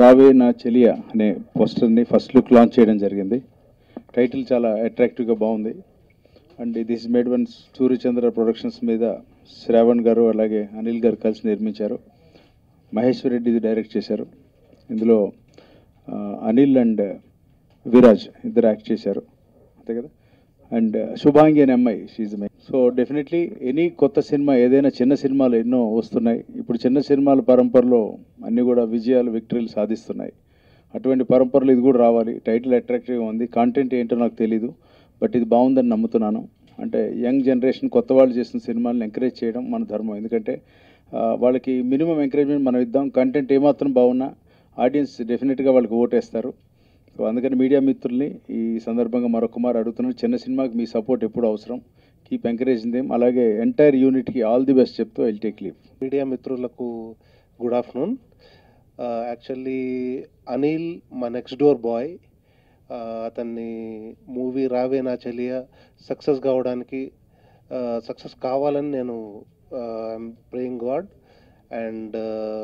రావే నా చెలియా అనే పోస్టర్ని ఫస్ట్ లుక్ లాంచ్ చేయడం జరిగింది టైటిల్ చాలా అట్రాక్టివ్గా బాగుంది and this made one Suryachandra productions మీద శ్రావణ్ గారు అలాగే అనిల్ గారు కలిసి నిర్మించారు మహేశ్వర్ రెడ్డి ఇది డైరెక్ట్ చేశారు ఇందులో ఆ, అనిల్ అండ్ విరాజ్ ఇద్దరు యాక్ట్ చేశారు అంతే కదా అండ్ శుభాంగి అనే అమ్మాయి she's my so definitely any కొత్త సినిమా ఏదైనా చిన్న సినిమాలు ఎన్నో వస్తున్నాయి ఇప్పుడు చిన్న సినిమాల పరంపరలో అన్నీ కూడా విజయాలు విక్టరీలు సాధిస్తున్నాయి అటువంటి పరంపరలో ఇది కూడా రావాలి టైటిల్ అట్రాక్టివ్గా ఉంది కాంటెంట్ ఏంటో నాకు తెలీదు బట్ ఇది బాగుందని నమ్ముతున్నాను అంటే యంగ్ జనరేషన్ కొత్త వాళ్ళు చేసిన సినిమాలను ఎంకరేజ్ చేయడం మన ధర్మం ఎందుకంటే ఆ, వాళ్ళకి మినిమం ఎంకరేజ్మెంట్ మనం ఇద్దాం కంటెంట్ ఏమాత్రం బాగున్నా ఆడియన్స్ డెఫినెట్గా వాళ్ళకి ఓటేస్తారు సో అందుకని మీడియా మిత్రుల్ని ఈ సందర్భంగా మరొక మారు అడుగుతున్నాను చిన్న సినిమాకి మీ సపోర్ట్ ఎప్పుడు అవసరం కీప్ ఎంకరేజింగ్ దేమ్ అలాగే ఎంటైర్ యూనిట్కి ఆల్ ది బెస్ట్ చెప్తూ ఐల్ టేక్ లీవ్ మీడియా మిత్రులకు గుడ్ ఆఫ్టర్నూన్ యాక్చువల్లీ అనిల్ మా నెక్స్ట్ డోర్ బాయ్ అతన్ని మూవీ రావే నా చెలియ సక్సెస్ కావడానికి సక్సెస్ కావాలని నేను ప్రేయింగ్ గాడ్ అండ్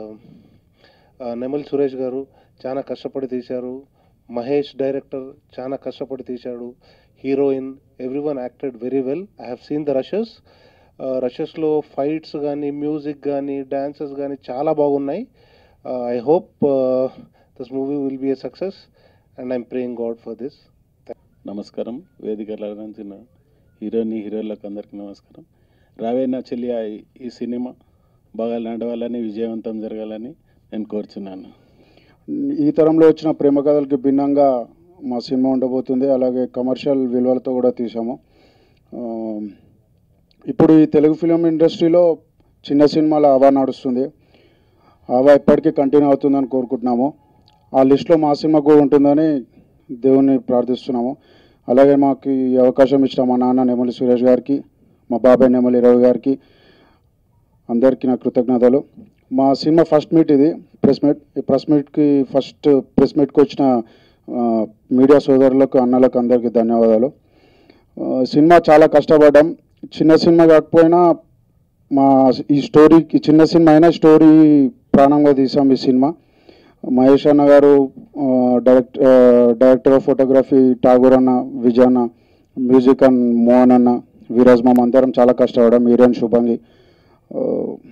నెమలి సురేష్ గారు చాలా కష్టపడి తీశారు మహేష్ డైరెక్టర్ చాలా కష్టపడి తీశాడు heroine every one acted very well I have seen the rushes రషెస్లో ఫైట్స్ కానీ మ్యూజిక్ కానీ డాన్సెస్ కానీ చాలా బాగున్నాయి I hope this movie will be a success and I'm praying God for this నమస్కారం వేదిక అలంకరించిన హీరోని హీరోలకు అందరికీ నమస్కారం రావే నా చెల్లి ఈ సినిమా బాగా నడవాలని విజయవంతం జరగాలని నేను కోరుచున్నాను ఈ తరంలో వచ్చిన ప్రేమ కథలకి భిన్నంగా మా సినిమా ఉండబోతుంది అలాగే కమర్షియల్ విలువలతో కూడా తీసాము ఆ, ఇప్పుడు ఈ తెలుగు ఫిలిం ఇండస్ట్రీలో చిన్న సినిమాల హవా నడుస్తుంది హవా ఎప్పటికీ కంటిన్యూ అవుతుందని కోరుకుంటున్నాము ఆ లిస్ట్లో మా సినిమా కూడా ఉంటుందని దేవుణ్ణి ప్రార్థిస్తున్నాము అలాగే మాకు ఈ అవకాశం ఇచ్చిన మా నాన్న నెమలి సురేష్ గారికి మా బాబాయ్ నెమలి రవి గారికి అందరికీ నా కృతజ్ఞతలు మా సినిమా ఫస్ట్ మీట్ ఇది ప్రెస్ మీట్ ఈ ప్రెస్ మీట్కి ఫస్ట్ ప్రెస్ మీట్కి వచ్చిన ఆ, మీడియా సోదరులకు అన్నలకు అందరికీ ధన్యవాదాలు ఆ, సినిమా చాలా కష్టపడ్డాం చిన్న సినిమా కాకపోయినా మా ఈ స్టోరీకి చిన్న సినిమా అయినా స్టోరీ ప్రాణంగా తీసాం ఈ సినిమా మహేష్ అన్న గారు ఆ, డైరెక్ట్ ఆ, డైరెక్టర్ ఆఫ్ ఫోటోగ్రఫీ ఠాగూర్ అన్న విజయ్ అన్న మ్యూజిక్ అండ్ మోహన్ అన్న వీరాజ్ మామ అందరం చాలా కష్టపడ్డాం హీరోయిన్ శుభంగి ఆ,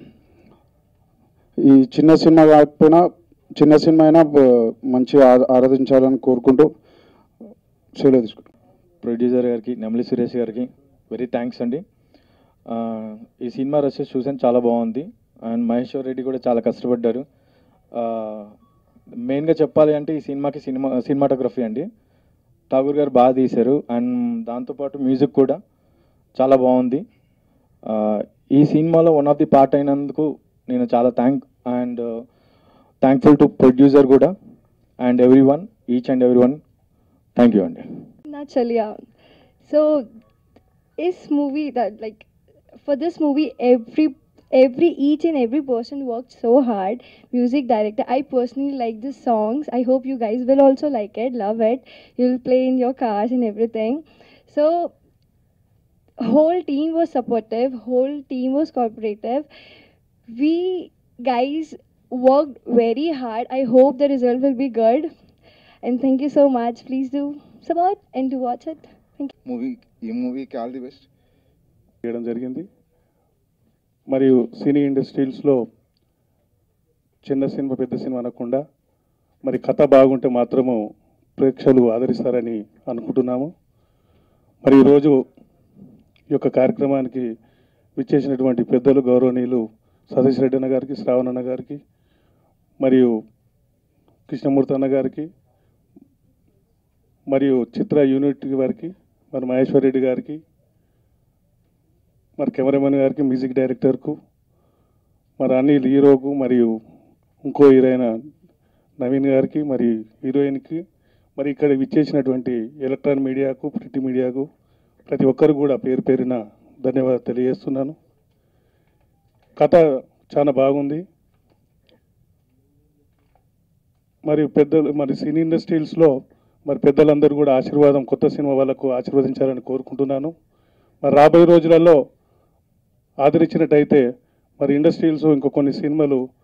ఈ చిన్న సినిమా కాకపోయినా చిన్న సినిమా అయినా బ- మంచి ఆ- ఆరాధించాలని కోరుకుంటూ సెలవు తీసుకుంటాం ప్రొడ్యూసర్ గారికి నెమలి సురేష్ గారికి వెరీ థ్యాంక్స్ అండి ఆ, ఈ సినిమా రసెస్ చూసాను చాలా బాగుంది అండ్ మహేశ్వర్ రెడ్డి కూడా చాలా కష్టపడ్డారు మెయిన్గా చెప్పాలి అంటే ఈ సినిమాకి సినిమా సినిమాటోగ్రఫీ అండి ఠాగూర్ గారు బాగా తీశారు అండ్ దాంతోపాటు మ్యూజిక్ కూడా చాలా బాగుంది ఆ, ఈ సినిమాలో వన్ ఆఫ్ ది పార్ట్ అయినందుకు నేను చాలా thank and thankful to producer కూడా and every one each and every one thank you అండి Na Chalia. So, this movie that like for this movie, every every each and every person worked so hard. Music director, I personally like the songs. I hope you guys will also like it, love it. You'll play in your cars and everything. So, whole team was supportive. Whole team was cooperative. We guys worked very hard. I hope the result will be good. And thank you so much. Please do support and to watch it. Thank you. Movie ఈ మూవీకి all the best చేయడం జరిగింది మరియు సినీ ఇండస్ట్రీస్లో చిన్న cinema పెద్ద cinema అనకుండా మరి కథ బాగుంటే మాత్రము ప్రేక్షకులు ఆదరిస్తారని అనుకుంటున్నాము మరి ఈరోజు ఈ యొక్క కార్యక్రమానికి విచ్చేసినటువంటి పెద్దలు గౌరవనీయులు సతీష్ రెడ్డి అన్న గారికి శ్రావణ్ అన్న గారికి మరియు కృష్ణమూర్తి అన్న గారికి మరియు చిత్ర యూనిట్ వారికి మరి మహేశ్వర్ రెడ్డి గారికి మరి కెమెరామెన్ గారికి మ్యూజిక్ డైరెక్టర్కు మరి అనిల్ హీరోకు మరియు ఇంకో హీరోయిన్ నవీన్ గారికి మరి హీరోయిన్కి మరి ఇక్కడ విచ్చేసినటువంటి ఎలక్ట్రానిక్ మీడియాకు ప్రింట్ మీడియాకు ప్రతి ఒక్కరు కూడా పేరు పేరున ధన్యవాదాలు తెలియజేస్తున్నాను కథ చాలా బాగుంది మరి పెద్దలు మరి సినీ ఇండస్ట్రీస్లో మరి పెద్దలందరూ కూడా ఆశీర్వాదం కొత్త సినిమా వాళ్ళకు ఆశీర్వదించాలని కోరుకుంటున్నాను మరి రాబోయే రోజులలో ఆదరించినట్టయితే మరి ఇండస్ట్రీస్ ఇంకో కొన్ని సినిమాలు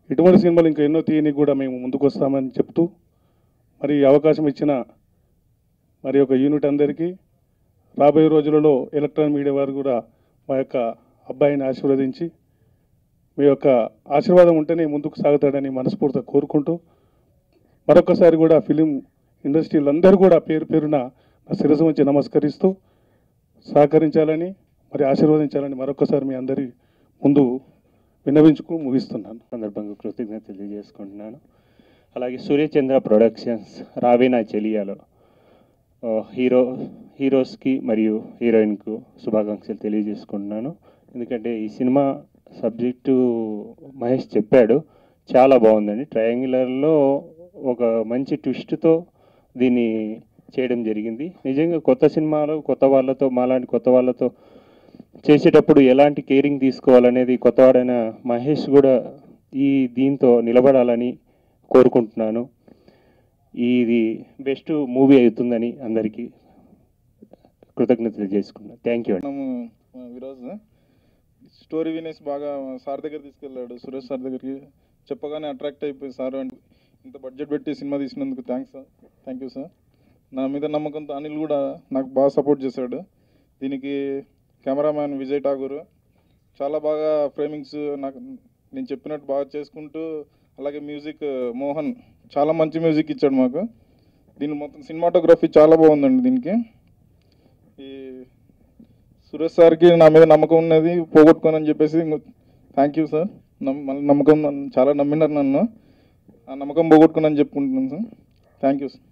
ఇటువంటి సినిమాలు ఇంకా ఎన్నో తీయని కూడా మేము ముందుకు వస్తామని చెప్తూ మరి ఈ అవకాశం ఇచ్చిన మరి ఒక యూనిట్ అందరికీ రాబోయే రోజులలో ఎలక్ట్రానిక్ మీడియా వారు కూడా మా యొక్క అబ్బాయిని ఆశీర్వదించి మీ యొక్క ఆశీర్వాదం ఉంటేనే ముందుకు సాగుతాడని మనస్ఫూర్తిగా కోరుకుంటూ మరొకసారి కూడా ఫిలిం ఇండస్ట్రీలు అందరూ కూడా పేరు పేరున నా శిరసు ఉంచి నమస్కరిస్తూ సహకరించాలని మరి ఆశీర్వదించాలని మరొకసారి మీ అందరి ముందు విన్నవించుకు ముగిస్తున్నాను సందర్భంగా కృతజ్ఞత తెలియజేసుకుంటున్నాను అలాగే సూర్యచంద్ర ప్రొడక్షన్స్ రావేనా చెలియాలో ఆ, హీరో హీరోస్కి మరియు హీరోయిన్కు శుభాకాంక్షలు తెలియజేసుకుంటున్నాను ఎందుకంటే ఈ సినిమా సబ్జెక్టు మహేష్ చెప్పాడు చాలా బాగుందండి ట్రయాంగులర్లో ఒక మంచి ట్విస్ట్తో దీన్ని చేయడం జరిగింది నిజంగా కొత్త సినిమాలు కొత్త వాళ్ళతో మాలాంటి కొత్త వాళ్ళతో చేసేటప్పుడు ఎలాంటి కేరింగ్ తీసుకోవాలనేది కొత్తవాడైన మహేష్ కూడా ఈ దీంతో నిలబడాలని కోరుకుంటున్నాను ఇది బెస్ట్ మూవీ అవుతుందని అందరికీ కృతజ్ఞతలు చేసుకున్నాను థ్యాంక్ యూ మనము ఆ, విరాజ్ స్టోరీ వినేసి బాగా సార్ దగ్గర తీసుకెళ్ళాడు సురేష్ సార్ దగ్గరికి చెప్పగానే అట్రాక్ట్ అయిపోయి సార్ అంటే ఇంత బడ్జెట్ పెట్టి సినిమా తీసినందుకు thanks sir thank you sir నా మీద నమ్మకంతో అనిల్ కూడా నాకు బాగా సపోర్ట్ చేశాడు దీనికి కెమెరామ్యాన్ విజయ్ ఠాగూర్ చాలా బాగా ఫ్రేమింగ్స్ నాకు నేను చెప్పినట్టు బాగా చేసుకుంటూ అలాగే మ్యూజిక్ మోహన్ చాలా మంచి మ్యూజిక్ ఇచ్చాడు మాకు దీని మొత్తం సినిమాటోగ్రఫీ చాలా బాగుందండి దీనికి ఈ సురేష్ సార్కి నా మీద నమ్మకం ఉన్నది పోగొట్టుకోనని చెప్పేసి థ్యాంక్ యూ సార్ నమ్- మళ్ళీ నమ్మకం నన్ను చాలా నమ్మినారు నన్ను ఆ నమ్మకం పోగొట్టుకోనని చెప్పుకుంటున్నాను సార్ థ్యాంక్ యూ సార్